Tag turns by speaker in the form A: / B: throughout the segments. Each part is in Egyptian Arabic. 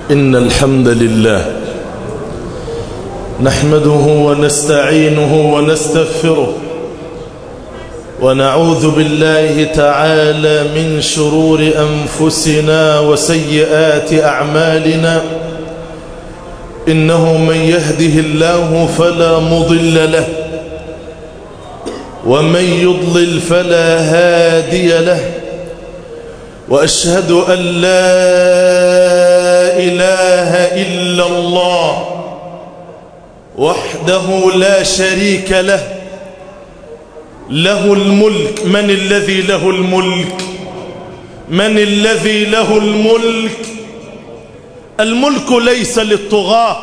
A: إن الحمد لله نحمده ونستعينه ونستغفره ونعوذ بالله تعالى من شرور أنفسنا وسيئات أعمالنا إنه من يهده الله فلا مضل له ومن يضلل فلا هادي له وأشهد أن لا إله إلا الله وحده لا شريك له له الملك من الذي له الملك من الذي له الملك الملك ليس للطغاة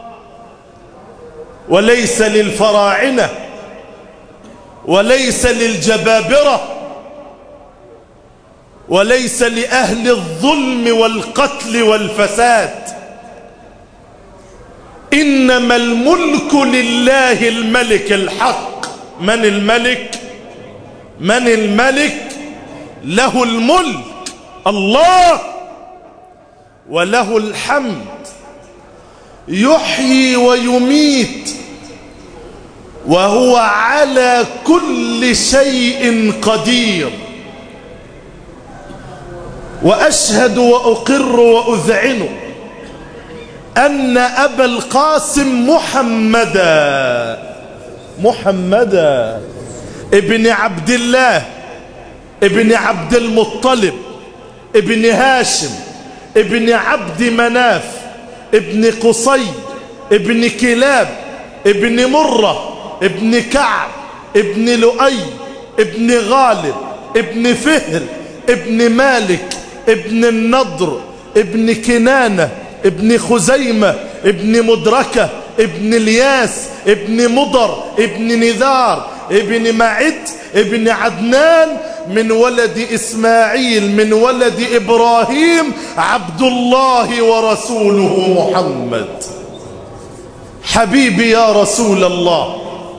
A: وليس للفراعنة وليس للجبابرة وليس لأهل الظلم والقتل والفساد إنما الملك لله الملك الحق من الملك من الملك له الملك الله وله الحمد يحيي ويميت وهو على كل شيء قدير وأشهد وأقر وأذعن أن أبا القاسم محمدا محمدا ابن عبد الله ابن عبد المطلب ابن هاشم ابن عبد مناف ابن قصي ابن كلاب ابن مرة ابن كعب ابن لؤي ابن غالب ابن فهر ابن مالك ابن النضر ابن كنانة ابن خزيمة ابن مدركة ابن الياس ابن مضر ابن نذار ابن معد ابن عدنان من ولد إسماعيل من ولد إبراهيم عبد الله ورسوله محمد حبيبي يا رسول الله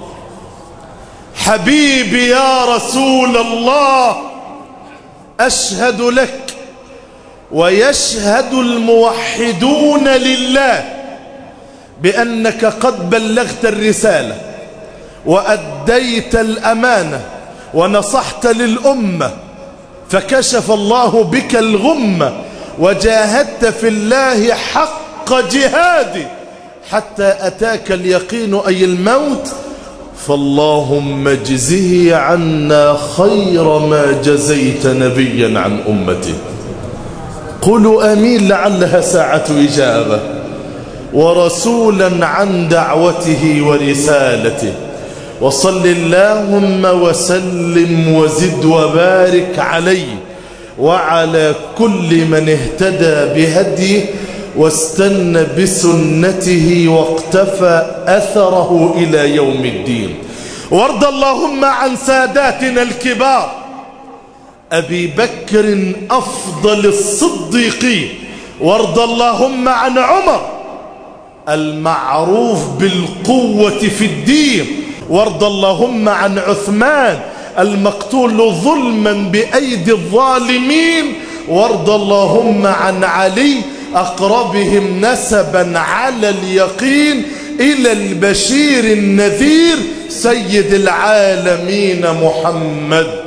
A: حبيبي يا رسول الله أشهد لك ويشهد الموحدون لله بأنك قد بلغت الرسالة وأديت الأمانة ونصحت للأمة فكشف الله بك الغمة وجاهدت في الله حق جهادي حتى أتاك اليقين أي الموت فاللهم اجزه عنا خير ما جزيت نبيا عن أمته قولوا أمين لعلها ساعة إجابة ورسولا عن دعوته ورسالته وصل اللهم وسلم وزد وبارك عليه وعلى كل من اهتدى بهديه واستنى بسنته واقتفى أثره إلى يوم الدين وارض اللهم عن ساداتنا الكبار أبي بكر أفضل الصديقين وارض اللهم عن عمر المعروف بالقوة في الدين وارض اللهم عن عثمان المقتول ظلما بأيدي الظالمين وارض اللهم عن علي أقربهم نسبا على اليقين إلى البشير النذير سيد العالمين محمد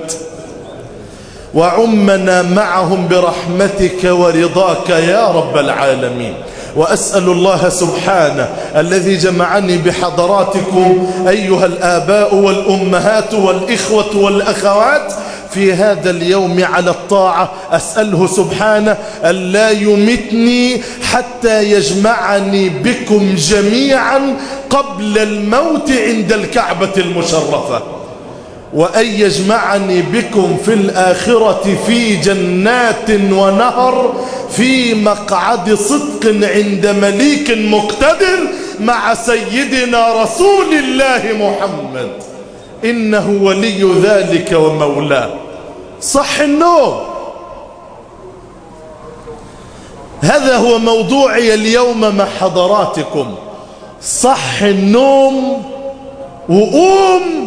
A: وعمنا معهم برحمتك ورضاك يا رب العالمين وأسأل الله سبحانه الذي جمعني بحضراتكم أيها الآباء والأمهات والإخوة والأخوات في هذا اليوم على الطاعة أسأله سبحانه ألا يمتني حتى يجمعني بكم جميعا قبل الموت عند الكعبة المشرفة وأن يجمعني بكم في الآخرة في جنات ونهر في مقعد صدق عند مليك مقتدر مع سيدنا رسول الله محمد إنه ولي ذلك ومولاه صح النوم هذا هو موضوعي اليوم مع حضراتكم صح النوم وقوم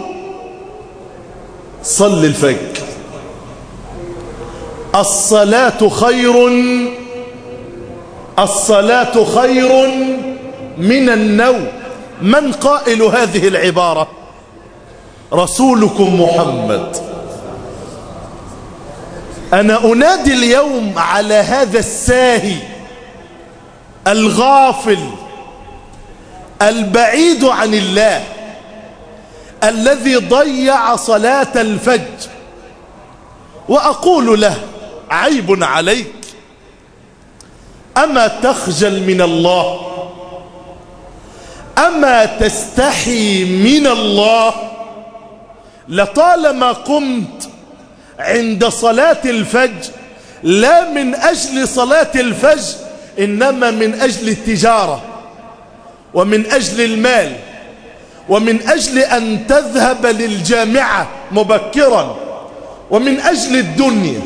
A: صل الفجر الصلاة خير الصلاة خير من النوم من قائل هذه العبارة رسولكم محمد أنا أنادي اليوم على هذا الساهي الغافل البعيد عن الله الذي ضيع صلاة الفجر وأقول له عيب عليك أما تخجل من الله أما تستحي من الله لطالما قمت عند صلاة الفجر لا من أجل صلاة الفجر إنما من أجل التجارة ومن أجل المال ومن أجل أن تذهب للجامعة مبكرا ومن أجل الدنيا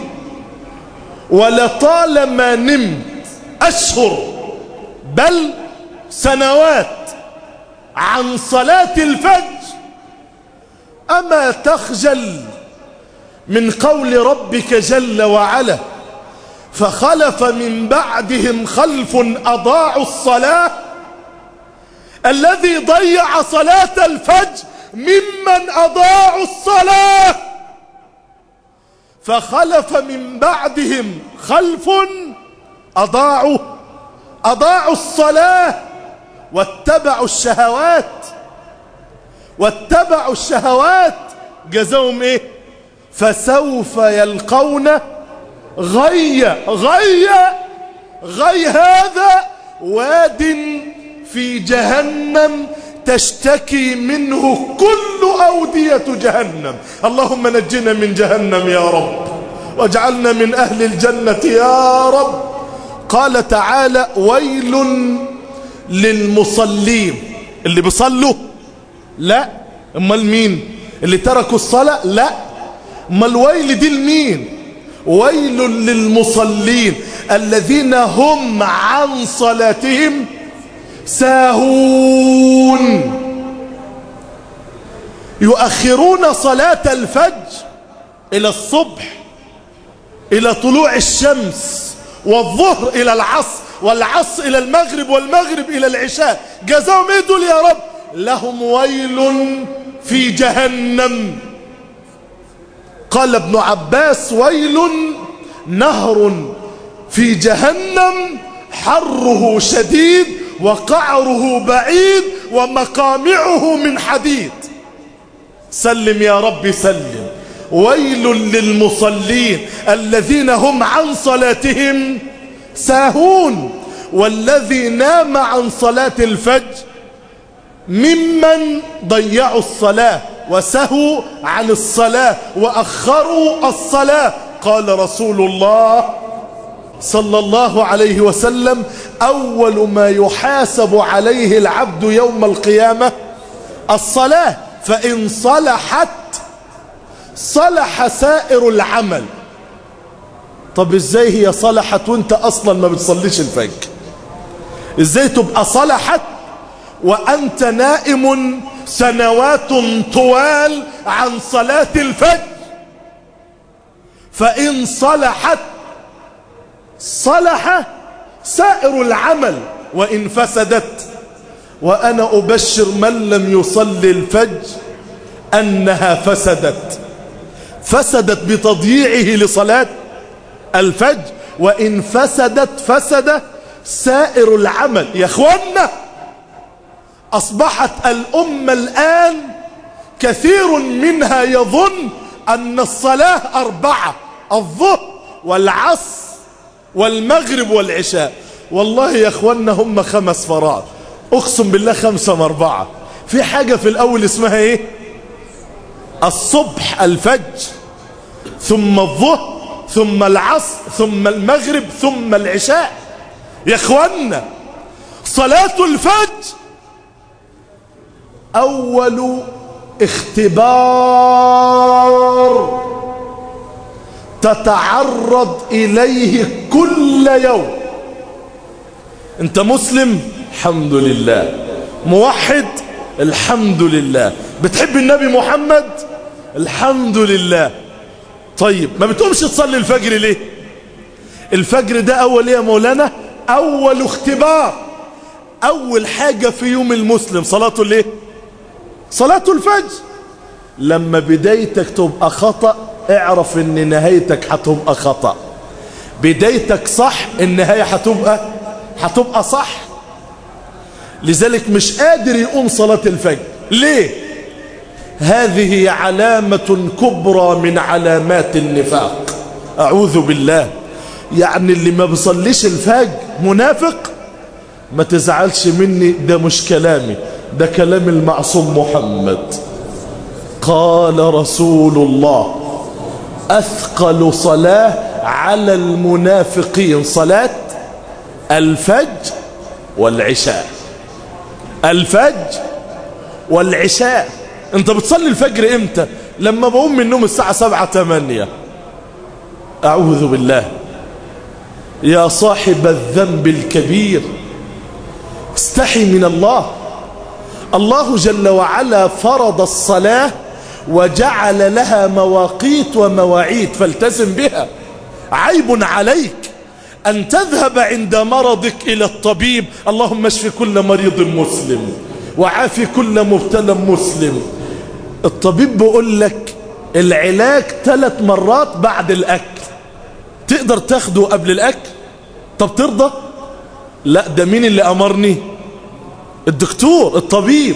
A: ولطالما نمت أشهر بل سنوات عن صلاة الفجر أما تخجل من قول ربك جل وعلا فخلف من بعدهم خلف أضاعوا الصلاة الذي ضيع صلاة الفجر ممن أضاعوا الصلاة فخلف من بعدهم خلف أضاعوا أضاعوا الصلاة واتبعوا الشهوات واتبعوا الشهوات جزاهم ايه فسوف يلقون غي غي غي هذا واد في جهنم تشتكي منه كل أودية جهنم اللهم نجنا من جهنم يا رب واجعلنا من أهل الجنة يا رب قال تعالى ويل للمصلين اللي بيصلوا لا امال مين اللي تركوا الصلاة لا امال ويل دي لمين ويل للمصلين الذين هم عن صلاتهم ساهون يؤخرون صلاة الفجر إلى الصبح إلى طلوع الشمس والظهر إلى العصر والعصر إلى المغرب والمغرب إلى العشاء جزاهم إيه دول يا رب لهم ويل في جهنم قال ابن عباس ويل نهر في جهنم حره شديد وقعره بعيد ومقامعه من حديد سلم يا رب سلم ويل للمصلين الذين هم عن صلاتهم ساهون والذي نام عن صلاة الفجر ممن ضيعوا الصلاة وسهوا عن الصلاة وأخروا الصلاة قال رسول الله صلى الله عليه وسلم أول ما يحاسب عليه العبد يوم القيامة الصلاة فإن صلحت صلح سائر العمل طب ازاي هي صلحت وانت اصلا ما بتصليش الفجر ازاي تبقى صلحت وانت نائم سنوات طوال عن صلاة الفجر فان صلحت صلح سائر العمل وان فسدت وانا ابشر من لم يصلي الفجر انها فسدت فسدت بتضييعه لصلاة الفجر وإن فسدت فسد سائر العمل يا اخوانا أصبحت الأمة الآن كثير منها يظن أن الصلاة أربعة الظهر والعصر والمغرب والعشاء والله يا اخوانا هم خمس فرائض اقسم بالله خمسة واربعة في حاجة في الأول اسمها ايه الصبح الفجر ثم الظهر ثم العصر ثم المغرب ثم العشاء يا اخوانا صلاة الفجر اول اختبار تتعرض اليه كل يوم انت مسلم الحمد لله موحد الحمد لله بتحب النبي محمد الحمد لله طيب ما بتقومش تصلي الفجر ليه الفجر ده اول ايه يا مولانا أول اختبار أول حاجة في يوم المسلم صلاته ليه صلاة الفجر لما بدايتك تبقى خطأ اعرف ان نهايتك هتبقى خطأ بدايتك صح النهاية هتبقى هتبقى صح لذلك مش قادر يقوم صلاة الفجر ليه هذه علامة كبرى من علامات النفاق أعوذ بالله يعني اللي ما بيصليش الفجر منافق ما تزعلش مني ده مش كلامي ده كلام المعصوم محمد قال رسول الله أثقل صلاة على المنافقين صلاة الفجر والعشاء الفجر والعشاء انت بتصلي الفجر امتى لما بقوم من النوم الساعة سبعة تمانية أعوذ بالله يا صاحب الذنب الكبير استحي من الله الله جل وعلا فرض الصلاة وجعل لها مواقيت ومواعيد فالتزم بها عيب عليك أن تذهب عند مرضك إلى الطبيب اللهم اشف كل مريض مسلم وعافي كل مبتلى مسلم الطبيب بيقول لك العلاج ثلاث مرات بعد الأكل تقدر تاخده قبل الأكل طب ترضى لا ده مين اللي أمرني الدكتور الطبيب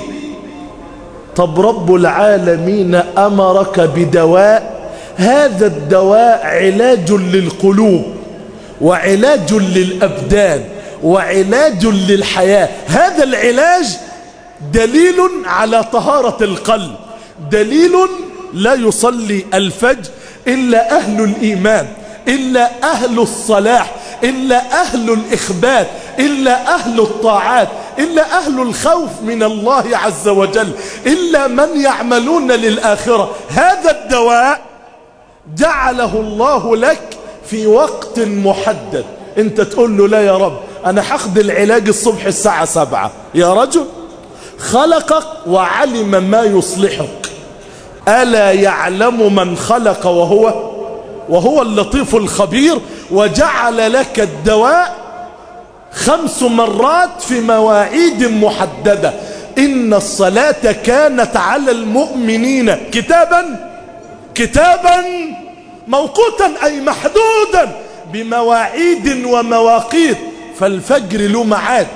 A: طب رب العالمين أمرك بدواء هذا الدواء علاج للقلوب وعلاج للأبدان وعلاج للحياة هذا العلاج دليل على طهارة القلب دليل لا يصلي الفجر إلا أهل الإيمان إلا أهل الصلاح إلا أهل الإخبات إلا أهل الطاعات إلا أهل الخوف من الله عز وجل إلا من يعملون للآخرة هذا الدواء جعله الله لك في وقت محدد انت تقول له لا يا رب انا حاخد العلاج الصبح الساعة سبعة يا رجل خلقك وعلم ما يصلحك ألا يعلم من خلق وهو وهو اللطيف الخبير وجعل لك الدواء خمس مرات في مواعيد محددة إن الصلاة كانت على المؤمنين كتابا كتابا موقوتا أي محدودا بمواعيد ومواقيت فالفجر له معاد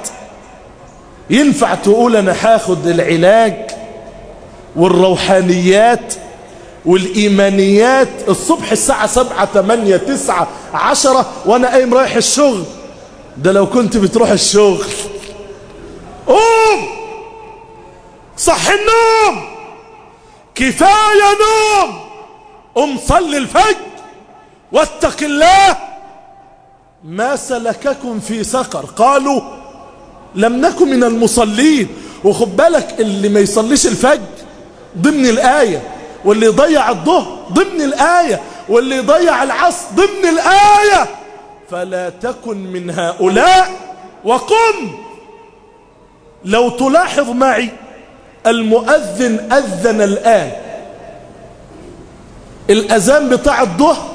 A: ينفع تقول أنا هاخد العلاج والروحانيات والإيمانيات الصبح الساعة سبعة تمانية تسعة عشرة وأنا قايم رايح الشغل ده لو كنت بتروح الشغل قوم صح النوم كفاية نوم قم صل الفجر واتق الله ما سلككم في سقر قالوا لم نكن من المصلين وخد بالك اللي ما يصليش الفجر ضمن الآية واللي يضيع الظهر ضمن الآية واللي يضيع العصر ضمن الآية فلا تكن من هؤلاء وقم لو تلاحظ معي المؤذن أذن الآن الأذان بتاع الظهر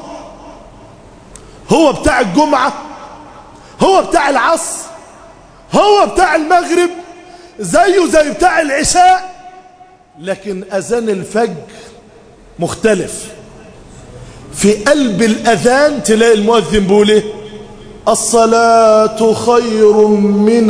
A: هو بتاع الجمعة هو بتاع العصر هو بتاع المغرب زيه زي بتاع العشاء لكن أذان الفجر مختلف في قلب الأذان تلاقي المؤذن بيقول ايه الصلاة خير من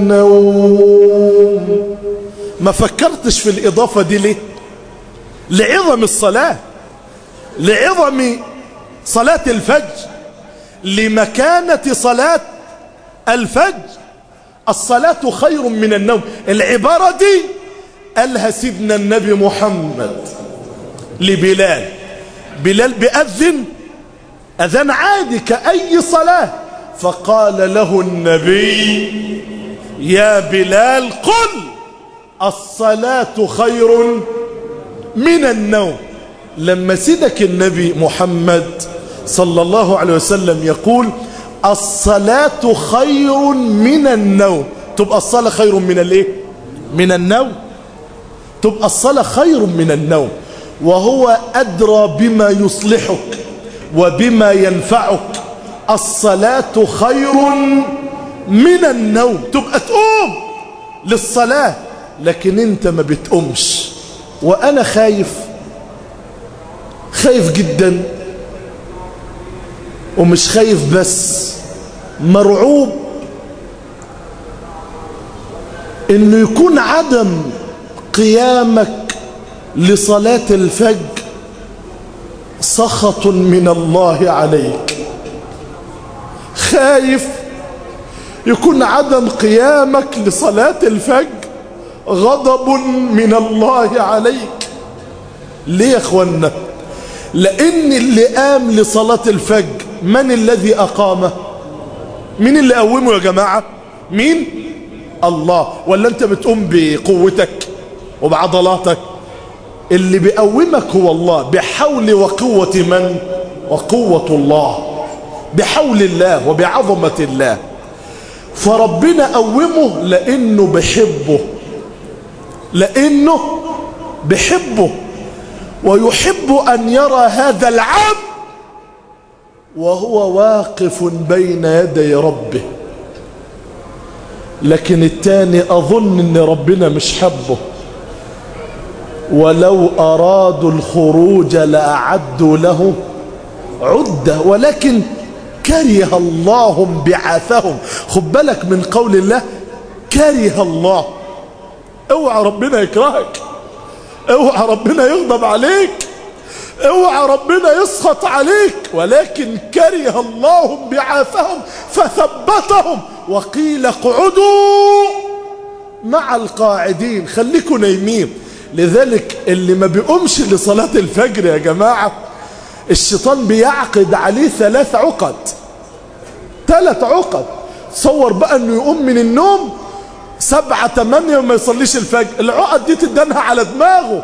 A: النوم ما فكرتش في الإضافة دي ليه لعظم الصلاة لعظم صلاة الفجر لمكانة صلاة الفجر الصلاة خير من النوم العبارة دي قالها سيدنا النبي محمد لبلال بلال بأذن أذن عادي كأي صلاة فقال له النبي يا بلال قل الصلاة خير من النوم لما سيدك النبي محمد صلى الله عليه وسلم يقول الصلاة خير من النوم تبقى الصلاة خير من الايه من النوم تبقى الصلاة خير من النوم وهو أدرى بما يصلحك وبما ينفعك الصلاة خير من النوم تبقى تقوم للصلاة لكن انت ما بتقومش وانا خايف خايف جدا ومش خايف بس مرعوب انه يكون عدم قيامك لصلاة الفجر سخط من الله عليك خايف يكون عدم قيامك لصلاة الفجر غضب من الله عليك ليه يا اخوانا لان اللي قام لصلاة الفجر من الذي اقامه مين اللي قومه يا جماعة مين الله ولا انت بتقوم بقوتك وبعضلاتك اللي بيقومك هو الله بحول وقوة من وقوة الله بحول الله وبعظمة الله فربنا قومه لانه بحبه لانه بحبه ويحب ان يرى هذا العبد وهو واقف بين يدي ربه لكن التاني اظن ان ربنا مش حبه ولو ارادوا الخروج لاعدوا له عدة ولكن كره الله بعاثهم خد بالك من قول الله كره الله اوعى ربنا يكرهك اوعى ربنا يغضب عليك اوعى ربنا يسخط عليك ولكن كره الله بعاثهم فثبتهم وقيل اقعدوا مع القاعدين خليكم نايمين لذلك اللي ما بيقومش لصلاة الفجر يا جماعة الشيطان بيعقد عليه ثلاث عقد ثلاث عقد تصور بقى انه يقوم من النوم سبعة تمانية وما يصليش الفجر العقد دي تدنها على دماغه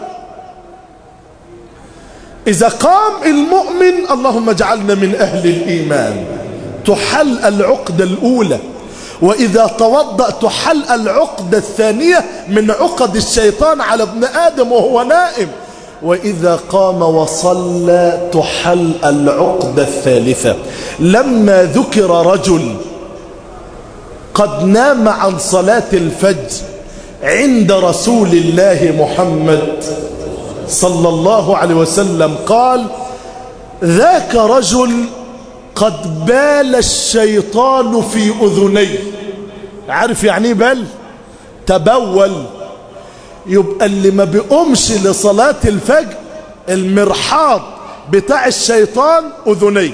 A: إذا قام المؤمن اللهم اجعلنا من أهل الإيمان تحل العقدة الأولى وإذا توضأ تحل العقدة الثانية من عقد الشيطان على ابن آدم وهو نائم وإذا قام وصلى تحل العقدة الثالثة لما ذكر رجل قد نام عن صلاة الفجر عند رسول الله محمد صلى الله عليه وسلم قال ذاك رجل قد بال الشيطان في أذنيه عارف يعني بال تبول يبقى اللي ما بيقومش لصلاة الفجر المرحاض بتاع الشيطان أذنيه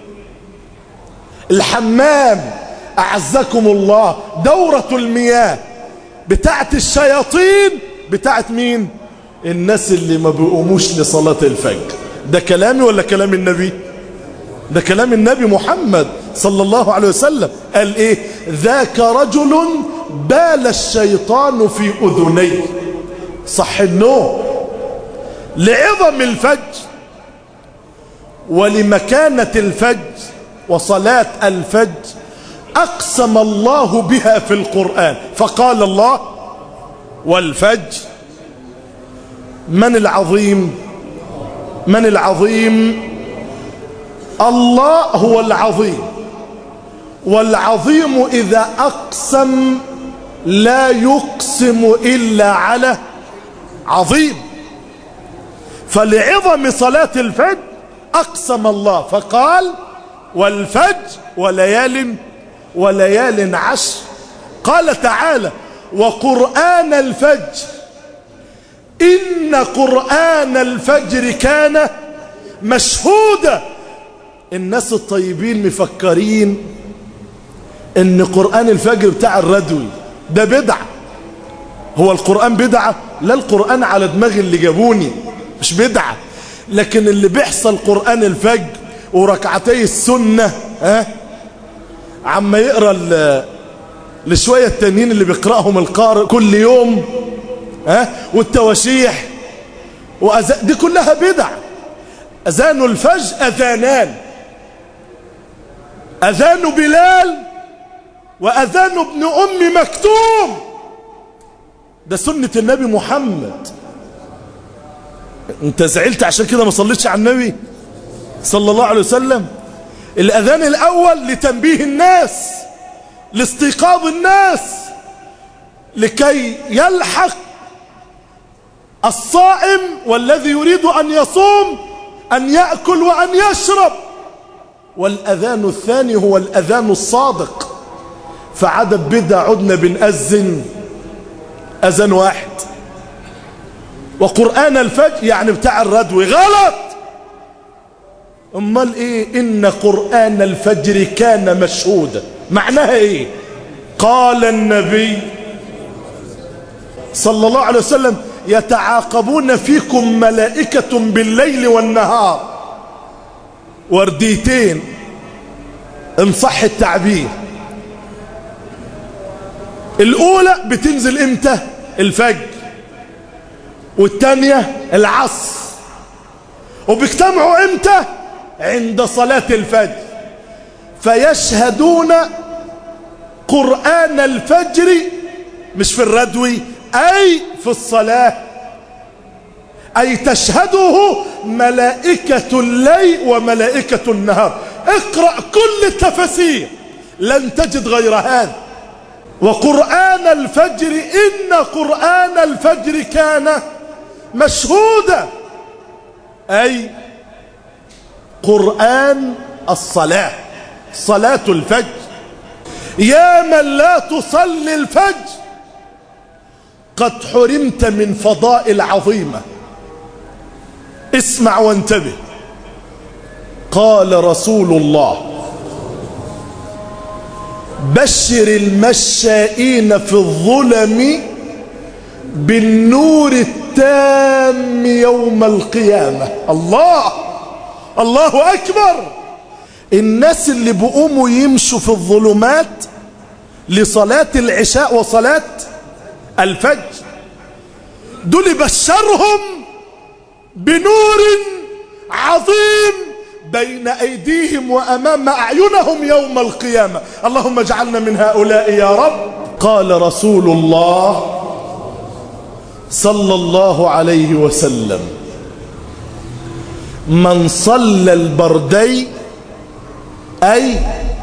A: الحمام أعزكم الله دورة المياه بتاعت الشياطين بتاعت مين الناس اللي ما بيقوموش لصلاة الفجر ده كلامي ولا كلام النبي ده كلام النبي محمد صلى الله عليه وسلم قال ايه ذاك رجل بال الشيطان في اذنيه صح النوم لعظم الفجر ولمكانة الفجر وصلاة الفجر أقسم الله بها في القرآن فقال الله والفجر من العظيم من العظيم الله هو العظيم والعظيم إذا أقسم لا يقسم إلا على عظيم فلعظم صلاة الفجر أقسم الله فقال والفجر وليال وليال عشر قال تعالى وقرآن الفجر إن قرآن الفجر كان مشهودا الناس الطيبين مفكرين ان قرآن الفجر بتاع الردوي ده بدعة هو القرآن بدعة لا القرآن على دماغ اللي جابوني مش بدعة لكن اللي بيحصل قرآن الفجر وركعتي السنة ها عما يقرأ لشوية التانيين اللي بيقرأهم القارئ كل يوم ها والتواشيح وأذان دي كلها بدع أذان الفجر أذانان أذان بلال وأذان ابن أم مكتوم ده سنة النبي محمد انت زعلت عشان كده ما صليتش على النبي صلى الله عليه وسلم الأذان الأول لتنبيه الناس لاستيقاظ الناس لكي يلحق الصائم والذي يريد أن يصوم أن يأكل وأن يشرب والأذان الثاني هو الأذان الصادق فعدد بدع عدنا بنأذن أذان واحد وقرآن الفجر يعني بتاع الردوي غلط امال ايه ان قرآن الفجر كان مشهودا معناها ايه قال النبي صلى الله عليه وسلم يتعاقبون فيكم ملائكة بالليل والنهار ورديتين ان صح التعبير الاولى بتنزل امتى الفجر والتانية العصر وبيجتمعوا امتى عند صلاة الفجر فيشهدون قرآن الفجر مش في الردوي أي في الصلاة أي تشهده ملائكة الليل وملائكة النهار اقرأ كل التفاسير لن تجد غير هذا وقرآن الفجر إن قرآن الفجر كان مشهودا أي قرآن الصلاة صلاة الفجر يا من لا تصلي الفجر قد حرمت من فضائل عظيمة اسمع وانتبه قال رسول الله بشر المشائين في الظلم بالنور التام يوم القيامة الله الله أكبر الناس اللي بقوموا يمشوا في الظلمات لصلاة العشاء وصلاة الفجر دول بشرهم بنور عظيم بين أيديهم وأمام أعينهم يوم القيامة اللهم اجعلنا من هؤلاء يا رب قال رسول الله صلى الله عليه وسلم من صلى البردي أي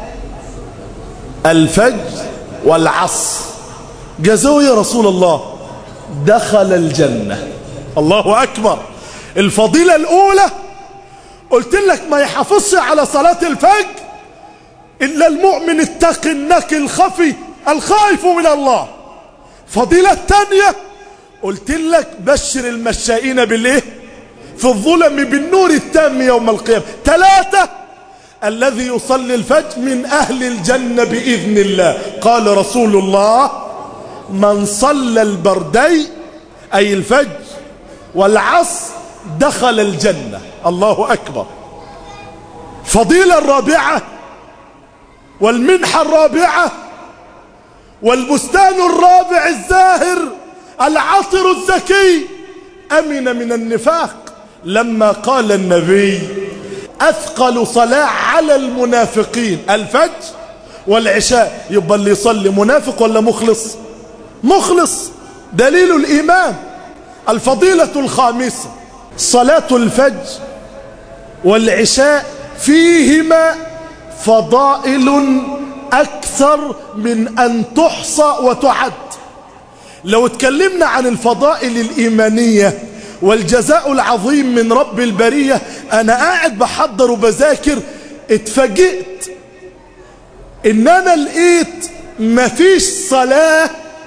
A: الفجر والعصر جزوه يا رسول الله دخل الجنة الله أكبر الفضيلة الأولى قلت لك ما يحافظش على صلاة الفجر إلا المؤمن التقي النقي الخفي الخائف من الله فضيلة الثانية قلت لك بشر المشائين بالايه في الظلم بالنور التام يوم القيامة ثلاثة الذي يصلي الفجر من أهل الجنة بإذن الله قال رسول الله من صلى البردي أي الفجر والعصر دخل الجنة الله أكبر فضيلة الرابعة والمنحة الرابعة والبستان الرابع الزاهر العطر الزكي أمن من النفاق لما قال النبي أثقل صلاة على المنافقين الفجر والعشاء يبقى اللي يصلي منافق ولا مخلص مخلص دليل الإيمان الفضيلة الخامسة صلاة الفجر والعشاء فيهما فضائل أكثر من أن تحصى وتعد لو اتكلمنا عن الفضائل الإيمانية والجزاء العظيم من رب البرية أنا قاعد بحضر وبذاكر اتفاجئت إن أنا لقيت مفيش صلاة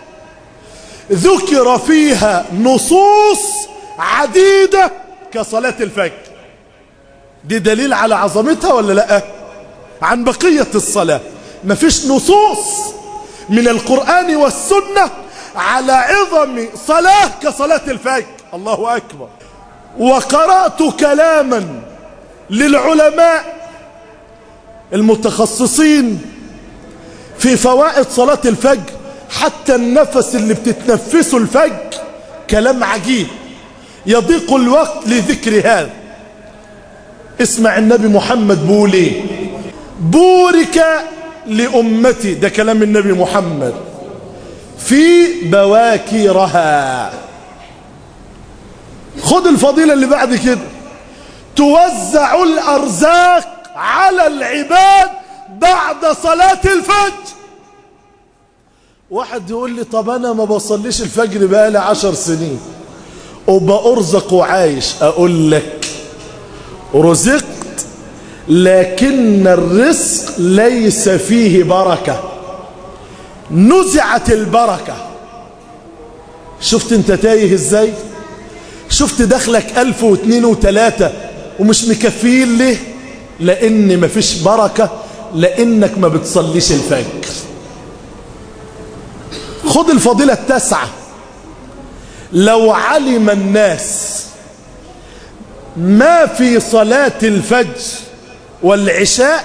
A: ذكر فيها نصوص عديدة كصلاة الفجر دي دليل على عظمتها ولا لا عن بقية الصلاة مفيش نصوص من القرآن والسنة على عظم صلاة كصلاة الفجر الله أكبر وقرأت كلاما للعلماء المتخصصين في فوائد صلاة الفجر حتى النفس اللي بتتنفسه الفجر كلام عجيب يضيق الوقت لذكر هذا اسمع النبي محمد بولي بورك لأمتي ده كلام النبي محمد في بواكيرها خد الفضيلة اللي بعد كده توزع الأرزاق على العباد بعد صلاة الفجر واحد يقول لي طب انا ما بصليش الفجر بقالي عشر سنين وبأرزق وعايش اقول لك رزقت لكن الرزق ليس فيه بركة نزعت البركة شفت انت تايه ازاي شفت دخلك الف واثنين وثلاثة ومش مكفيين ليه لان مفيش بركة لانك ما بتصليش الفجر خد الفضيلة التاسعة لو علم الناس ما في صلاة الفجر والعشاء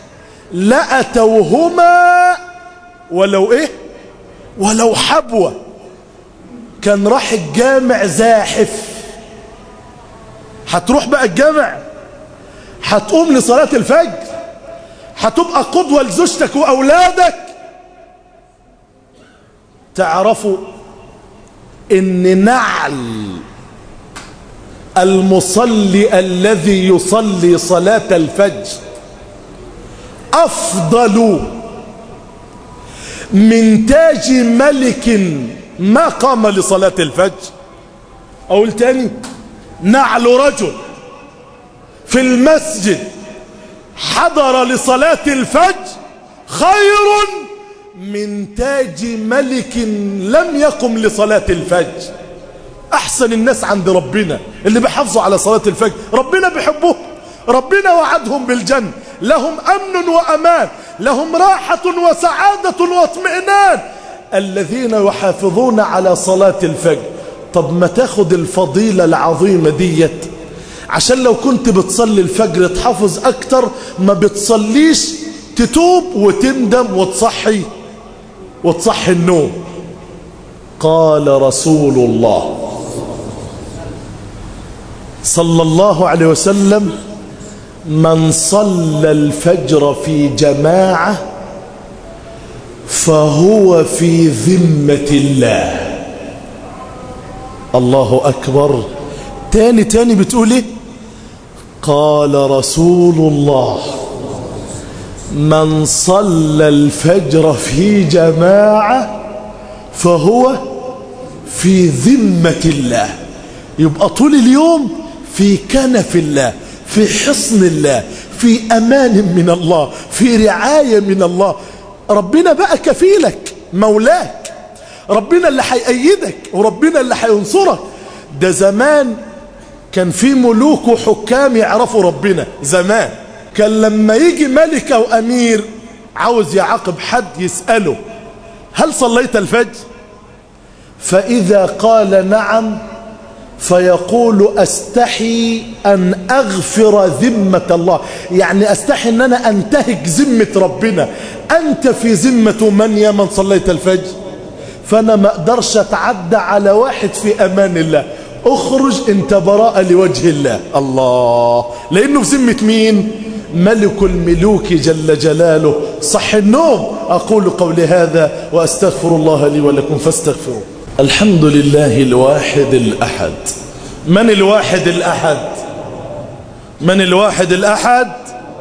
A: لأتوهما ولو ايه ولو حبوة كان راح الجامع زاحف هتروح بقى الجامع هتقوم لصلاة الفجر هتبقى قدوة لزوجتك وأولادك تعرفوا ان نعل المصلي الذي يصلي صلاة الفجر أفضل من تاج ملك ما قام لصلاة الفجر أقول تاني نعل رجل في المسجد حضر لصلاة الفجر خير من تاج ملك لم يقم لصلاة الفجر أحسن الناس عند ربنا اللي بيحافظوا على صلاة الفجر ربنا بيحبهم ربنا وعدهم بالجنة لهم أمن وأمان لهم راحة وسعادة واطمئنان الذين يحافظون على صلاة الفجر طب ما تاخد الفضيلة العظيمة ديت عشان لو كنت بتصلي الفجر تحافظ أكتر ما بتصليش تتوب وتندم وتصحي وتصحي النوم قال رسول الله صلى الله عليه وسلم من صلى الفجر في جماعة فهو في ذمة الله الله أكبر تاني تاني بتقول ايه قال رسول الله من صلى الفجر في جماعة فهو في ذمة الله يبقى طول اليوم في كنف الله في حصن الله في أمان من الله في رعاية من الله ربنا بقى كفيلك مولاك ربنا اللي هيأيدك وربنا اللي هينصرك ده زمان كان في ملوك وحكام يعرفوا ربنا زمان كان لما يجي ملك أو أمير عاوز يعاقب حد يسأله هل صليت الفجر فإذا قال نعم فيقول أستحي أن أغفر ذمة الله يعني أستحي أن أنا أنتهك ذمة ربنا أنت في ذمة من يا من صليت الفجر فأنا ما أقدرش أتعدى على واحد في أمان الله اخرج انت براءة لوجه الله الله لأنه في ذمة مين ملك الملوك جل جلاله صح النوم أقول قولي هذا وأستغفر الله لي ولكم فاستغفروا الحمد لله الواحد الأحد من الواحد الأحد من الواحد الأحد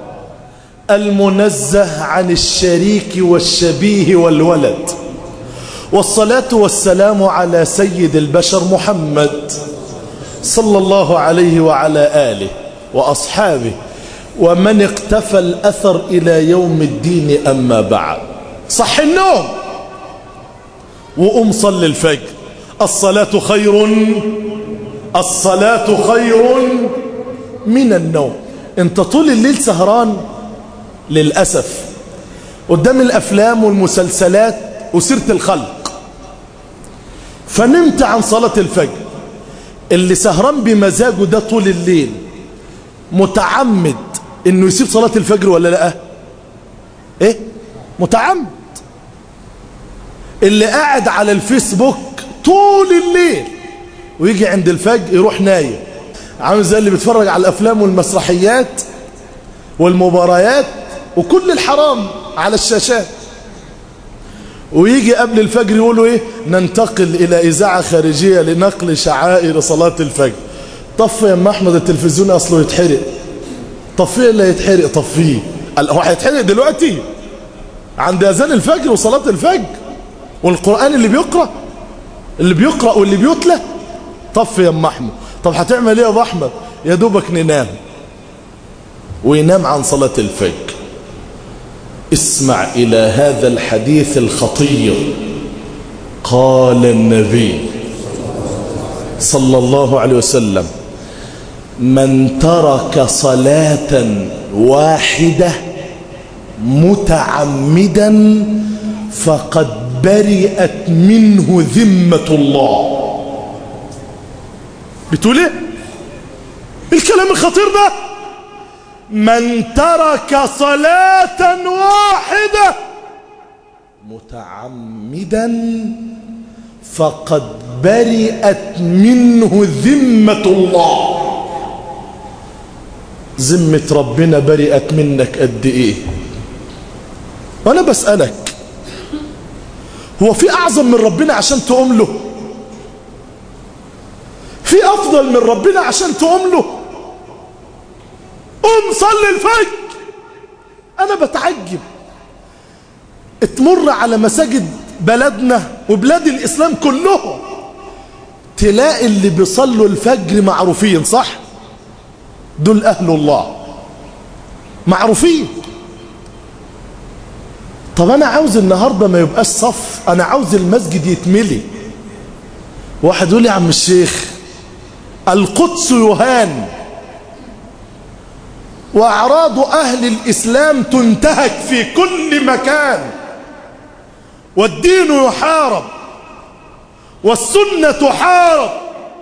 A: المنزه عن الشريك والشبيه والولد والصلاة والسلام على سيد البشر محمد صلى الله عليه وعلى آله وأصحابه ومن اقتفى الأثر إلى يوم الدين أما بعد صح النوم وقم صل الفجر الصلاة خير الصلاة خير من النوم انت طول الليل سهران للأسف قدام الأفلام والمسلسلات وسيرة الخلق فنمت عن صلاة الفجر اللي سهران بمزاجه ده طول الليل متعمد انه يسيب صلاة الفجر ولا لا ايه متعمد اللي قاعد على الفيسبوك طول الليل ويجي عند الفجر يروح نايم عامل زي اللي بيتفرج على الافلام والمسرحيات والمباريات وكل الحرام على الشاشات ويجي قبل الفجر يقولوا ايه ننتقل الى اذاعه خارجيه لنقل شعائر صلاه الفجر طفي يا ام احمد التلفزيون اصله يتحرق طفيه اللي يتحرق طفيه هو هيتحرق دلوقتي عند اذان الفجر وصلاه الفجر والقرآن اللي بيقرأ اللي بيقرأ واللي بيتلى طف يا ام احمد طب هتعمل ايه يا ابو احمد يا دوبك ننام وينام عن صلاة الفجر اسمع إلى هذا الحديث الخطير قال النبي صلى الله عليه وسلم من ترك صلاة واحدة متعمدا فقد برئت منه ذمة الله بتقول ايه الكلام الخطير ده من ترك صلاة واحدة متعمدا فقد برئت منه ذمة الله ذمة ربنا برئت منك قد ايه وانا بسألك هو في اعظم من ربنا عشان تقوم له في افضل من ربنا عشان تقوم له قوم صلي الفجر انا بتعجب تمر على مساجد بلدنا وبلاد الاسلام كلهم تلاقي اللي بيصلوا الفجر معروفين صح دول اهل الله معروفين طب انا عاوز النهارده ما يبقاش صف انا عاوز المسجد يتملي واحد يقول لي يا عم الشيخ القدس يهان وأعراض أهل الإسلام تنتهك في كل مكان والدين يحارب والسنة تحارب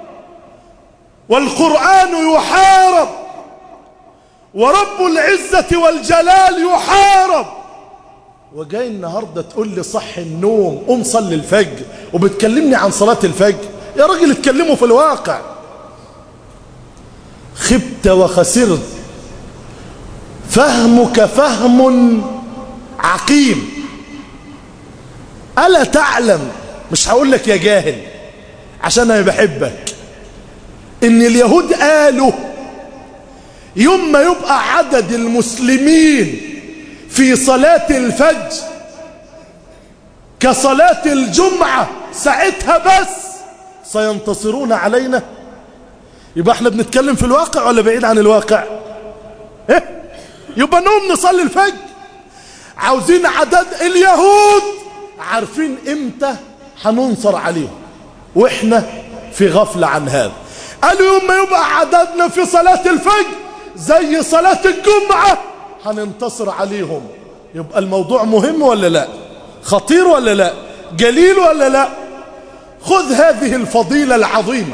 A: والقرآن يحارب ورب العزة والجلال يحارب وجاي النهاردة تقول لي صح النوم قوم صلي الفجر وبتكلمني عن صلاة الفجر يا راجل اتكلموا في الواقع خبت وخسرت فهمك فهم عقيم ألا تعلم مش هقول لك يا جاهل عشان أنا بحبك إن اليهود قالوا يوم ما يبقى عدد المسلمين في صلاة الفجر كصلاة الجمعة ساعتها بس سينتصرون علينا يبقى احنا بنتكلم في الواقع ولا بعيد عن الواقع ايه يبقى نقوم نصلي الفجر عاوزين عدد اليهود عارفين امتى هننصر عليهم واحنا في غفلة عن هذا قالوا يوم ما يبقى عددنا في صلاة الفجر زي صلاة الجمعة هننتصر عليهم يبقى الموضوع مهم ولا لا خطير ولا لا جليل ولا لا خذ هذه الفضيلة العظيمة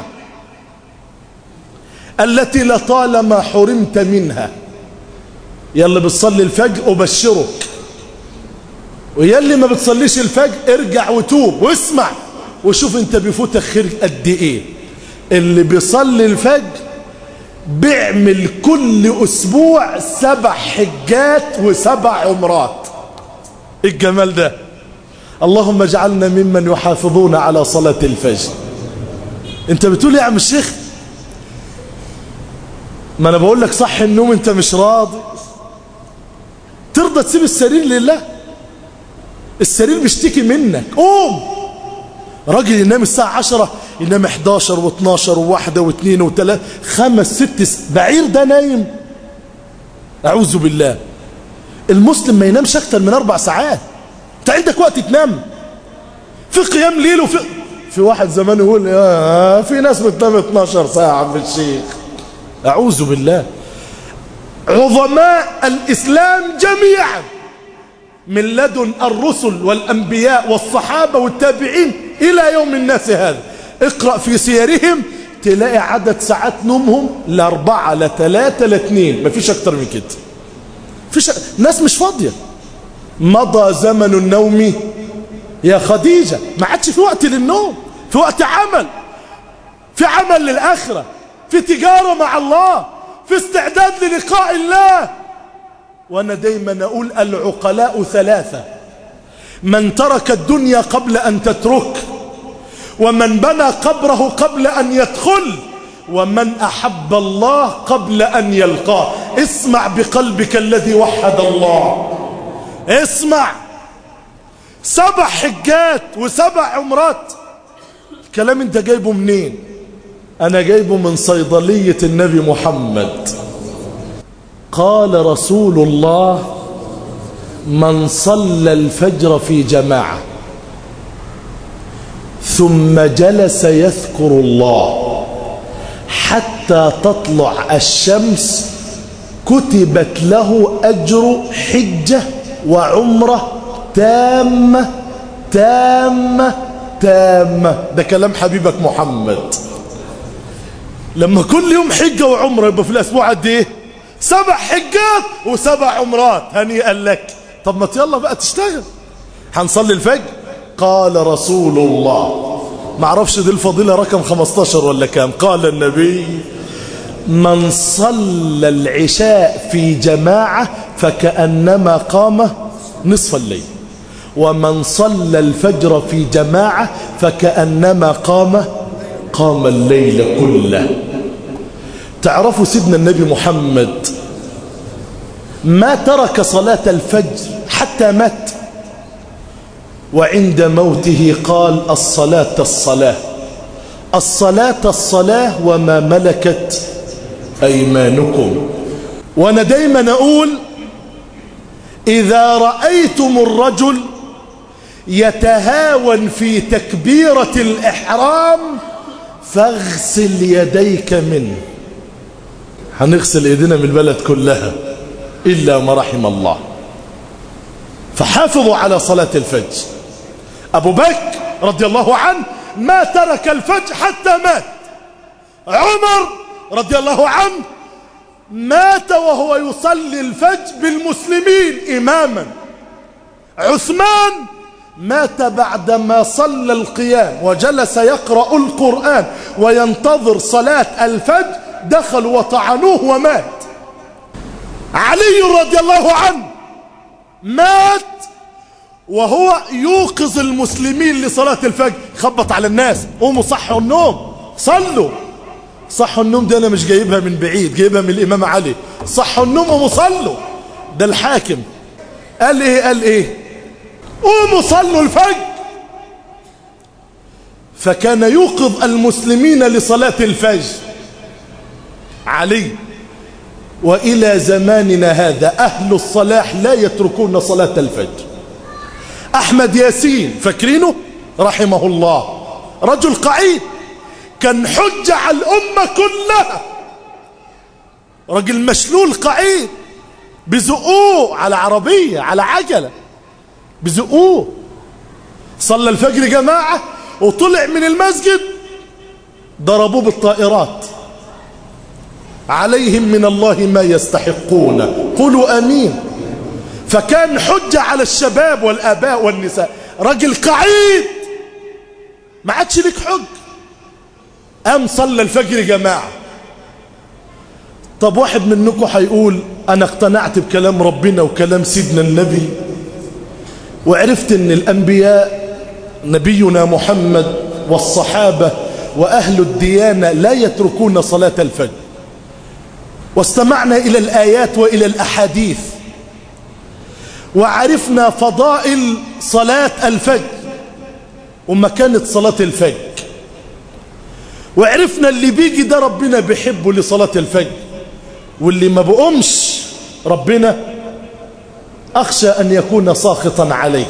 A: التي لطالما حرمت منها يلي بتصلي الفجر أبشرك ويلي ما بتصليش الفجر ارجع وتوب واسمع وشوف انت بيفوتك خير قد ايه اللي بيصلي الفجر بيعمل كل اسبوع سبع حجات وسبع عمرات الجمال ده اللهم اجعلنا ممن يحافظون على صلاة الفجر انت بتقول يا عم الشيخ ما انا بقول لك صح النوم انت مش راضي ترضى تسيب السرير لله السرير بيشتكي منك قوم راجل ينام الساعة عشرة ينام 11 و12 و1 و2 و3 خمس ست س... بعير ده نايم أعوذ بالله المسلم ما ينامش أكتر من أربع ساعات أنت عندك وقت تنام في قيام ليل وفي في واحد زمان يقول يا في ناس بتنام 12 ساعة في الشيخ أعوذ بالله عظماء الإسلام جميعا من لدن الرسل والأنبياء والصحابة والتابعين إلى يوم الناس هذا اقرأ في سيرهم تلاقي عدد ساعات نومهم لأربعة لثلاثة لاثنين مفيش أكتر من كده فيش ناس مش فاضية مضى زمن النوم يا خديجة ما عادش في وقت للنوم في وقت عمل في عمل للآخرة في تجارة مع الله في استعداد للقاء الله وأنا دايما أقول العقلاء ثلاثة من ترك الدنيا قبل أن تترك ومن بنى قبره قبل أن يدخل ومن أحب الله قبل أن يلقاه اسمع بقلبك الذي وحد الله اسمع سبع حجات وسبع عمرات الكلام انت جايبه منين انا جايبه من صيدلية النبي محمد قال رسول الله من صلى الفجر في جماعة ثم جلس يذكر الله حتى تطلع الشمس كتبت له أجر حجة وعمرة تامة تامة تامة ده كلام حبيبك محمد لما كل يوم حجة وعمرة يبقى في الأسبوع قد إيه سبع حجات وسبع عمرات هنيئا لك طب ما يلا بقى تشتغل هنصلي الفجر قال رسول الله ما اعرفش دي الفضيلة رقم 15 ولا كام قال النبي من صلى العشاء في جماعة فكأنما قام نصف الليل ومن صلى الفجر في جماعة فكأنما قام قام الليل كله تعرفوا سيدنا النبي محمد ما ترك صلاة الفجر حتى مات وعند موته قال الصلاة الصلاة الصلاة الصلاة وما ملكت أيمانكم وأنا دايما أقول إذا رأيتم الرجل يتهاون في تكبيرة الإحرام فاغسل يديك منه هنغسل ايدينا من البلد كلها إلا ما رحم الله فحافظوا على صلاة الفجر أبو بكر رضي الله عنه ما ترك الفجر حتى مات عمر رضي الله عنه مات وهو يصلي الفجر بالمسلمين إماما عثمان مات بعدما صلى القيام وجلس يقرأ القرآن وينتظر صلاة الفجر دخلوا وطعنوه ومات علي رضي الله عنه مات وهو يوقظ المسلمين لصلاة الفجر خبط على الناس قوموا صحوا النوم صلوا صحوا النوم دي أنا مش جايبها من بعيد جايبها من الإمام علي صحوا النوم قوموا صلوا ده الحاكم قال إيه قال إيه قوموا صلوا الفجر فكان يوقظ المسلمين لصلاة الفجر علي وإلى زماننا هذا أهل الصلاح لا يتركون صلاة الفجر أحمد ياسين فاكرينه رحمه الله رجل قعيد كان حجة على الأمة كلها رجل مشلول قعيد بزقوه على عربية على عجلة بزقوه صلى الفجر جماعة وطلع من المسجد ضربوه بالطائرات عليهم من الله ما يستحقون قولوا أمين فكان حجة على الشباب والآباء والنساء رجل قعيد ما عادش لك حج قام صلى الفجر جماعة طب واحد منكم هيقول أنا اقتنعت بكلام ربنا وكلام سيدنا النبي وعرفت أن الأنبياء نبينا محمد والصحابة وأهل الديانة لا يتركون صلاة الفجر واستمعنا إلى الآيات وإلى الأحاديث وعرفنا فضائل صلاة الفجر ومكانة صلاة الفجر وعرفنا اللي بيجي ده ربنا بيحبه لصلاة الفجر واللي ما بقومش ربنا أخشى أن يكون ساخطا عليه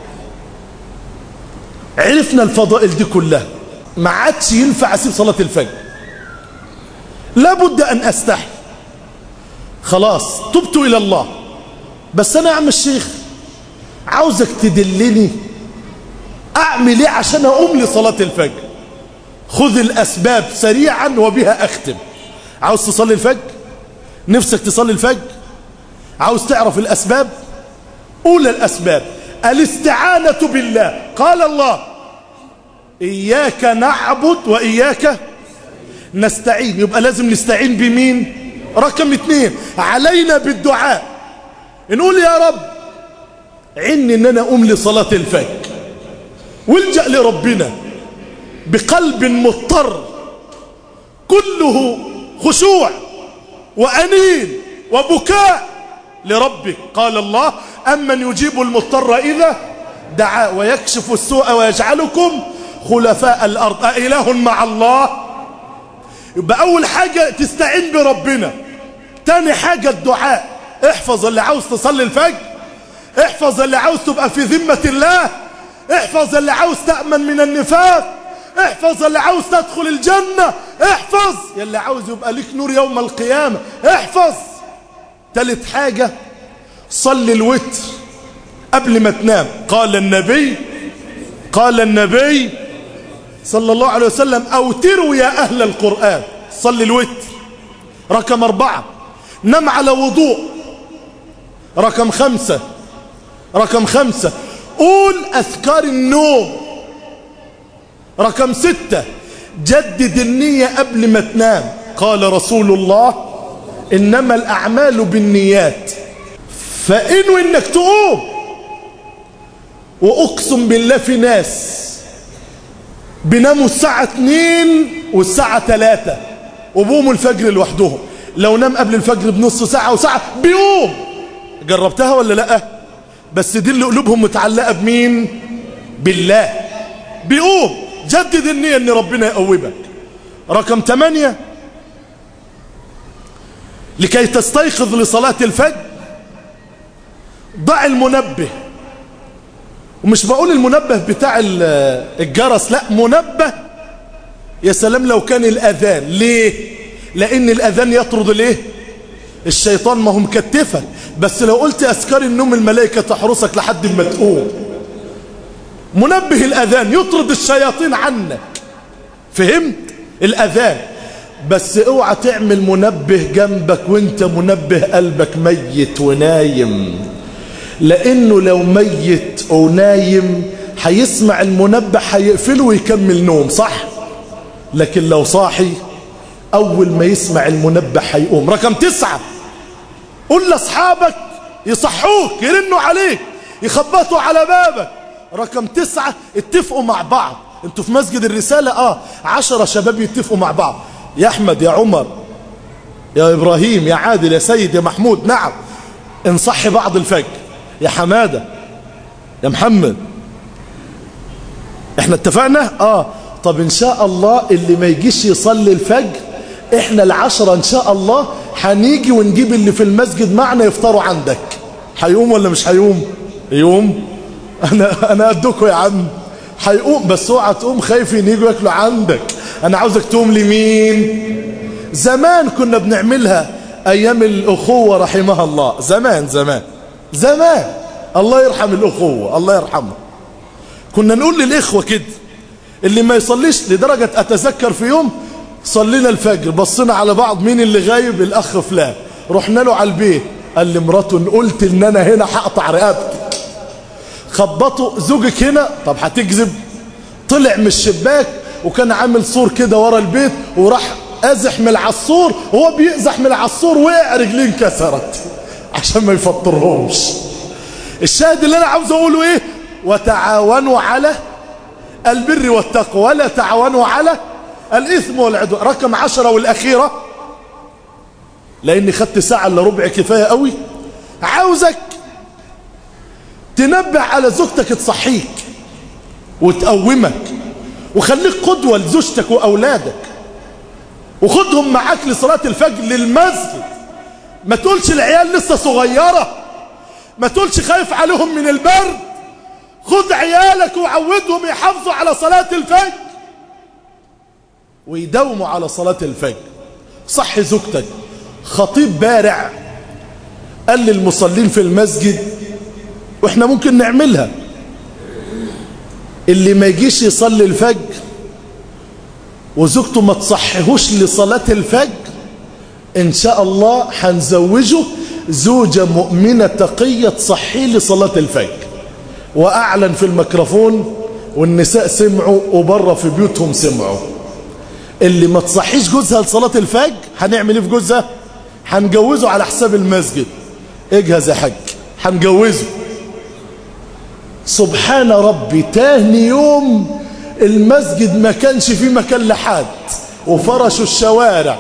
A: عرفنا الفضائل دي كلها ما عادش ينفع أسيب صلاة الفجر لابد أن أستحي خلاص تبت إلى الله بس أنا يا عم الشيخ عاوزك تدلني أعمل إيه عشان أقوم لصلاة الفجر خذ الأسباب سريعا وبها أختم عاوز تصلي الفجر نفسك تصلي الفجر عاوز تعرف الأسباب أولى الأسباب الاستعانة بالله قال الله إياك نعبد وإياك نستعين يبقى لازم نستعين بمين رقم اثنين علينا بالدعاء نقول يا رب عني ان انا اقوم لصلاة الفجر والجأ لربنا بقلب مضطر كله خشوع وأنين وبكاء لربك قال الله أمن يجيب المضطر إذا دعاء ويكشف السوء ويجعلكم خلفاء الأرض أإله مع الله يبقى أول حاجة تستعين بربنا تاني حاجة الدعاء احفظ اللي عاوز تصلي الفجر احفظ اللي عاوز تبقى في ذمة الله احفظ اللي عاوز تأمن من النفاق احفظ اللي عاوز تدخل الجنة احفظ يلي عاوز يبقى لك نور يوم القيامة احفظ تالت حاجة صلي الوتر قبل ما تنام قال النبي قال النبي صلى الله عليه وسلم أوتروا يا أهل القرآن صلي الوتر رقم أربعة نم على وضوء رقم خمسة رقم خمسة قول أذكار النوم رقم ستة جدد النية قبل ما تنام قال رسول الله إنما الأعمال بالنيات فإنو إنك تقوم وأقسم بالله في ناس بيناموا الساعة 2 والساعة 3 وبقوموا الفجر لوحدهم لو نام قبل الفجر بنص ساعة وساعة بيقوم جربتها ولا لا بس دي اللي قلوبهم متعلقة بمين بالله بيقوم جدد النية ان ربنا يقوبك رقم 8 لكي تستيقظ لصلاة الفجر ضع المنبه ومش بقول المنبه بتاع الجرس لا منبه يا سلام لو كان الأذان ليه لأن الأذان يطرد ليه الشيطان ما هو مكتفك بس لو قلت أذكار النوم الملائكة تحرسك لحد ما تقوم منبه الأذان يطرد الشياطين عنك فهمت الأذان بس اوعى تعمل منبه جنبك وانت منبه قلبك ميت ونايم لانه لو ميت او نايم هيسمع المنبه هيقفله ويكمل نوم صح لكن لو صاحي اول ما يسمع المنبه هيقوم رقم تسعة قول لاصحابك يصحوك يرنوا عليك يخبطوا على بابك رقم تسعة اتفقوا مع بعض انتوا في مسجد الرسالة اه عشرة شباب يتفقوا مع بعض يا احمد يا عمر يا ابراهيم يا عادل يا سيد يا محمود نعم انصحي بعض الفجر يا حمادة يا محمد احنا اتفقنا اه طب ان شاء الله اللي ما يجيش يصلي الفجر احنا العشرة ان شاء الله هنيجي ونجيب اللي في المسجد معنا يفطروا عندك هيقوم ولا مش هيقوم يقوم انا انا قدكم يا عم هيقوم بس اوعى تقوم خايفين يجوا ياكلوا عندك انا عاوزك تقوم لمين زمان كنا بنعملها ايام الاخوه رحمها الله زمان زمان زمان الله يرحم الاخوه الله يرحمه كنا نقول للاخوه كده اللي ما يصليش لدرجه اتذكر في يوم صلينا الفجر بصينا على بعض مين اللي غايب الاخ فلان رحنا له على البيت قال لي مراته قلت ان انا هنا هقطع رقبتك خبطوا زوجك هنا طب هتكذب طلع من الشباك وكان عامل سور كده ورا البيت وراح ازح من العصور وهو بيزح من العصور وقع رجليه انكسرت عشان ما يفطرهمش الشاهد اللي انا عاوز اقوله ايه وتعاونوا على البر والتقوى ولا تعاونوا على الاثم والعدوان رقم عشرة والاخيرة لاني خدت ساعة الا ربع كفاية قوي عاوزك تنبه على زوجتك تصحيك وتقومك وخليك قدوة لزوجتك وأولادك وخدهم معاك لصلاة الفجر للمسجد ما تقولش العيال لسه صغيرة ما تقولش خايف عليهم من البرد خد عيالك وعودهم يحافظوا على صلاة الفجر ويداوموا على صلاة الفجر صح زوجتك خطيب بارع قال للمصلين في المسجد واحنا ممكن نعملها اللي ما يجيش يصلي الفجر وزوجته ما تصحيهوش لصلاة الفجر ان شاء الله هنزوجه زوجة مؤمنة تقية تصحيه لصلاة الفجر واعلن في الميكروفون والنساء سمعوا وبره في بيوتهم سمعوا اللي ما تصحيش جوزها لصلاة الفجر هنعمل ايه في جوزها هنجوزه على حساب المسجد اجهز يا حاج هنجوزه سبحان ربي تاني يوم المسجد ما كانش فيه مكان لحد وفرشوا الشوارع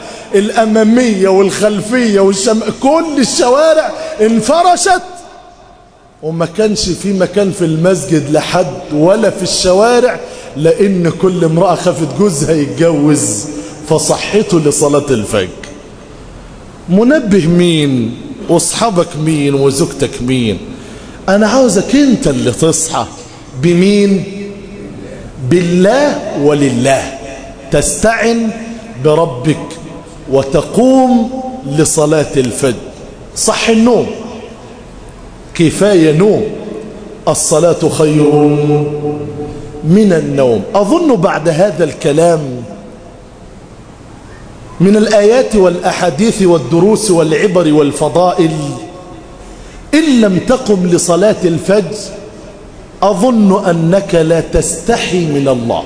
A: الأمامية والخلفية والشم... كل الشوارع انفرشت وما كانش في مكان في المسجد لحد ولا في الشوارع لأن كل امرأة خافت جوزها يتجوز فصحته لصلاة الفجر منبه مين واصحابك مين وزوجتك مين انا عاوزك انت اللي تصحى بمين بالله ولله تستعن بربك وتقوم لصلاة الفجر صح النوم كفاية نوم الصلاة خير من النوم أظن بعد هذا الكلام من الآيات والأحاديث والدروس والعبر والفضائل إن لم تقم لصلاة الفجر أظن أنك لا تستحي من الله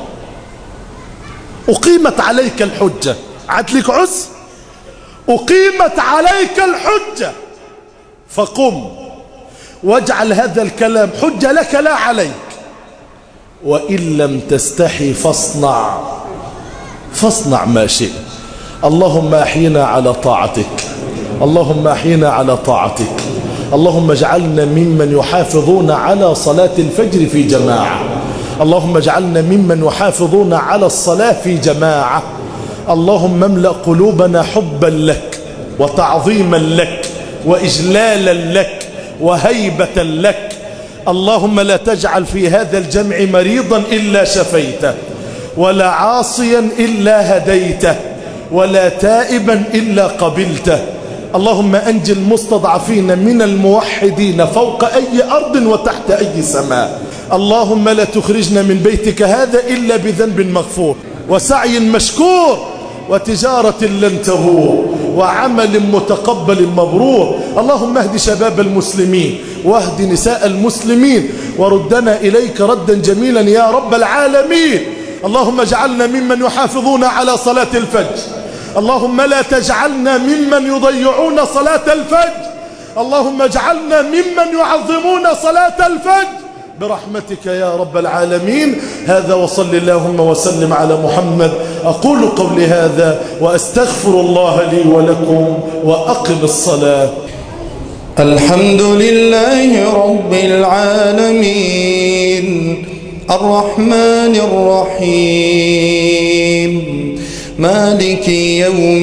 A: أقيمت عليك الحجة عدلك عز أقيمت عليك الحجة فقم واجعل هذا الكلام حجة لك لا عليك وإن لم تستحي فاصنع فاصنع ما شئت اللهم احينا على طاعتك اللهم احينا على طاعتك اللهم اجعلنا ممن يحافظون على صلاة الفجر في جماعة اللهم اجعلنا ممن يحافظون على الصلاة في جماعة اللهم املأ قلوبنا حبا لك وتعظيما لك وإجلالا لك وهيبة لك اللهم لا تجعل في هذا الجمع مريضا إلا شفيته ولا عاصيا إلا هديته ولا تائبا إلا قبلته اللهم أنجي المستضعفين من الموحدين فوق أي أرض وتحت أي سماء اللهم لا تخرجنا من بيتك هذا إلا بذنب مغفور وسعي مشكور وتجارة لن تبور وعمل متقبل مبرور اللهم اهد شباب المسلمين واهد نساء المسلمين وردنا إليك ردا جميلا يا رب العالمين اللهم اجعلنا ممن يحافظون على صلاة الفجر اللهم لا تجعلنا ممن يضيعون صلاة الفجر اللهم اجعلنا ممن يعظمون صلاة الفجر برحمتك يا رب العالمين هذا وصل اللهم وسلم على محمد أقول قولي هذا وأستغفر الله لي ولكم وأقم الصلاة
B: الحمد لله رب العالمين الرحمن الرحيم مالك يوم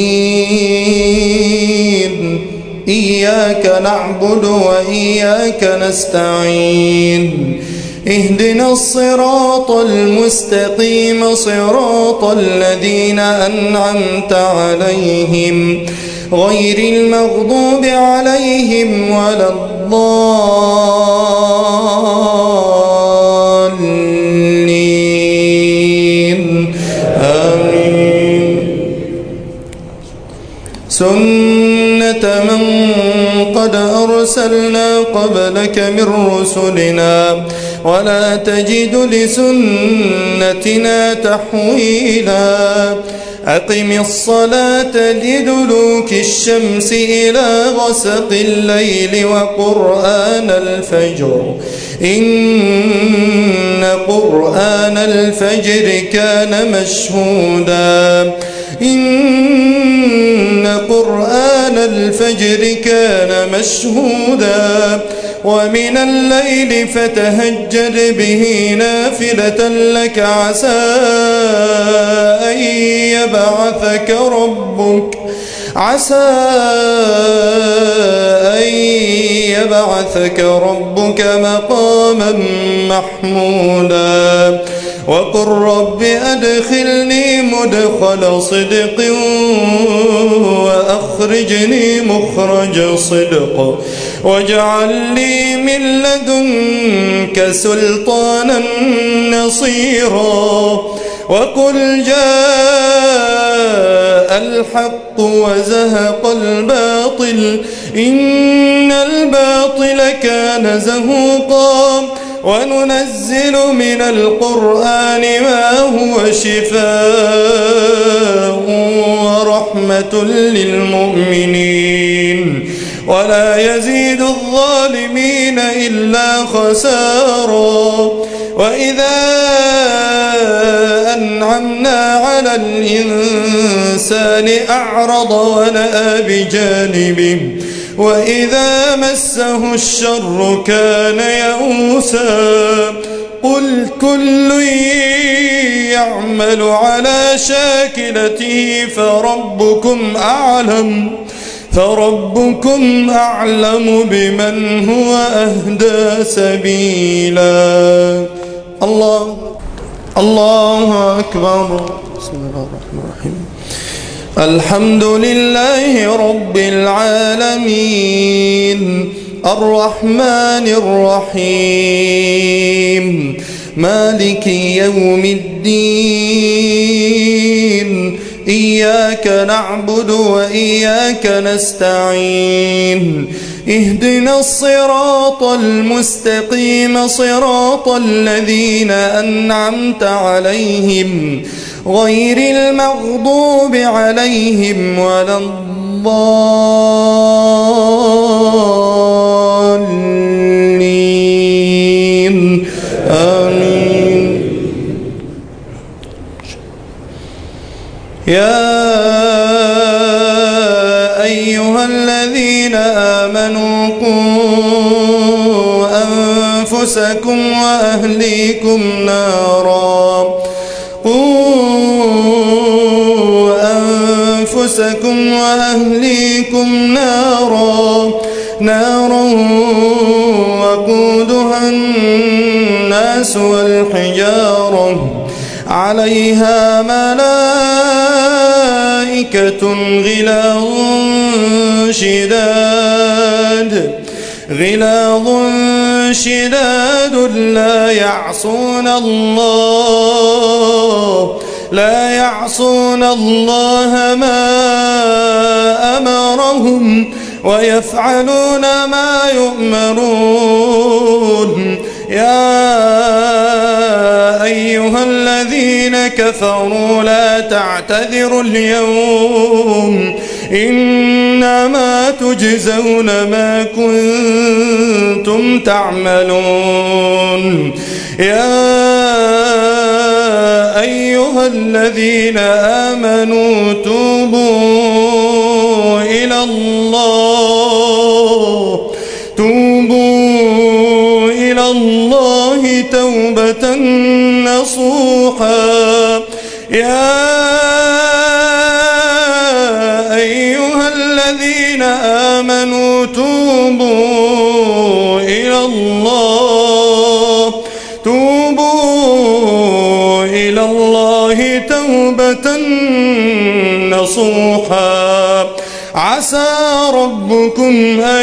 B: الدين إياك نعبد وإياك نستعين اهدنا الصراط المستقيم صراط الذين أنعمت عليهم غير المغضوب عليهم ولا الضالين آمين سنة من قد أرسلنا قبلك من رسلنا ولا تجد لسنتنا تحويلا أقم الصلاة لدلوك الشمس إلى غسق الليل وقرآن الفجر إن قرآن الفجر كان مشهودا إن قرآن الفجر كان مشهودا ومن الليل فتهجد به نافلة لك عسى أن يبعثك ربك عسى أن يبعثك ربك مقاما محمودا وقل رب أدخلني مدخل صدق وأخرجني مخرج صدق واجعل لي من لدنك سلطانا نصيرا وقل جاء الحق وزهق الباطل إن الباطل كان زهوقا وننزل من القرآن ما هو شفاء ورحمة للمؤمنين ولا يزيد الظالمين إلا خسارا وإذا أنعمنا على الإنسان أعرض ونأى بجانبه وإذا مسه الشر كان يئوسا قل كل يعمل على شاكلته فربكم أعلم فربكم أعلم بمن هو أهدى سبيلا الله الله أكبر بسم الله الرحمن الرحيم الحمد لله رب العالمين الرحمن الرحيم مالك يوم الدين إياك نعبد وإياك نستعين اهدنا الصراط المستقيم صراط الذين أنعمت عليهم غير المغضوب عليهم ولا الضالين آمين يا أيها الذين آمنوا قوا أنفسكم وأهليكم نارا قوا أنفسكم وأهليكم نارا نارا وقودها الناس والحجارة عليها ملائكة غلاظ شداد غلاظ شداد لا يعصون الله لا يعصون الله ما أمرهم ويفعلون ما يؤمرون يا أيها الذين كفروا لا تعتذروا اليوم إنما تجزون ما كنتم تعملون يا أيها الذين آمنوا توبوا إلى الله توبوا إلى الله توبة نصوحا يا أيها الذين آمنوا توبوا إلى الله توبوا إلى الله توبة نصوحا عسى ربكم أن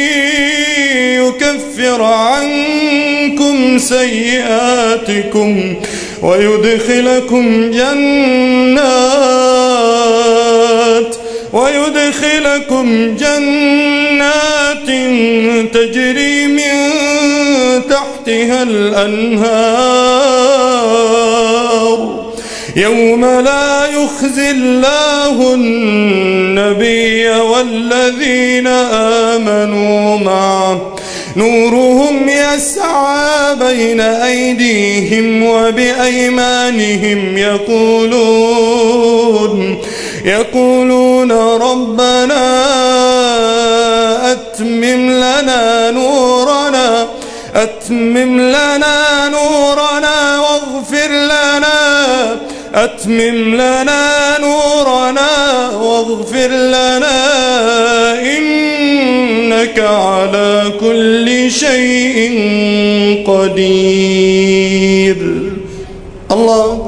B: يكفر عنكم سيئاتكم ويدخلكم جنات ويدخلكم جنات تجري من تحتها الأنهار يوم لا يخزي الله النبي والذين آمنوا معه نورهم يسعى بين أيديهم وبأيمانهم يقولون يقولون ربنا أتمم لنا نورنا أتمم لنا نورنا واغفر لنا أتمم لنا نورنا واغفر لنا إنك على كل شيء قدير الله